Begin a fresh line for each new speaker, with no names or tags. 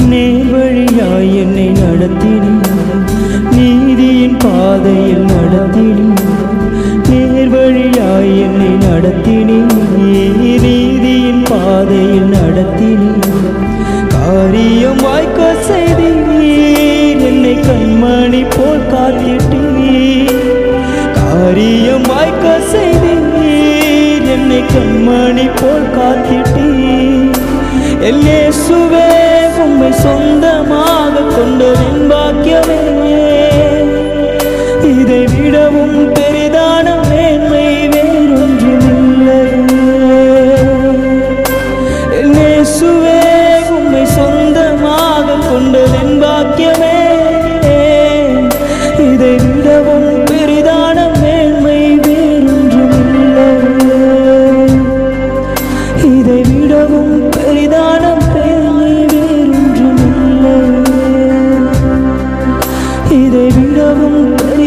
நேர்வழியாய் என்னை நடத்தினீர் நீதியின் பாதையில் நடத்தினீர் நேர்வழியாய் என்னை நடத்தினீர் நீதியின் பாதையில் நடத்தினீர் காரியம் வாய்க்க செய்தீர் என்னை கண்மணி போல் காத்திட்டீர் காரியம் வாய்க்க செய்தீர் என்னை கண்மணி போல் காத்திட்டீர் என் இயேசுவே உம்மை சொந்தமாக கொண்டதின் பாக்கியமே இதை விடவும் பெரிதான மேன்மை வேறொன்றுமில்லை என் இயேசுவே உம்மை சொந்தமாக கொண்டதின் பாக்கியமே இதை விடவும் பெரிதான மேன்மை வேறொன்றுமில்லை இதை விடவும் பெரிதான பெருமை வேறொன்றுமில்லை இதை விடவும் பெரிதான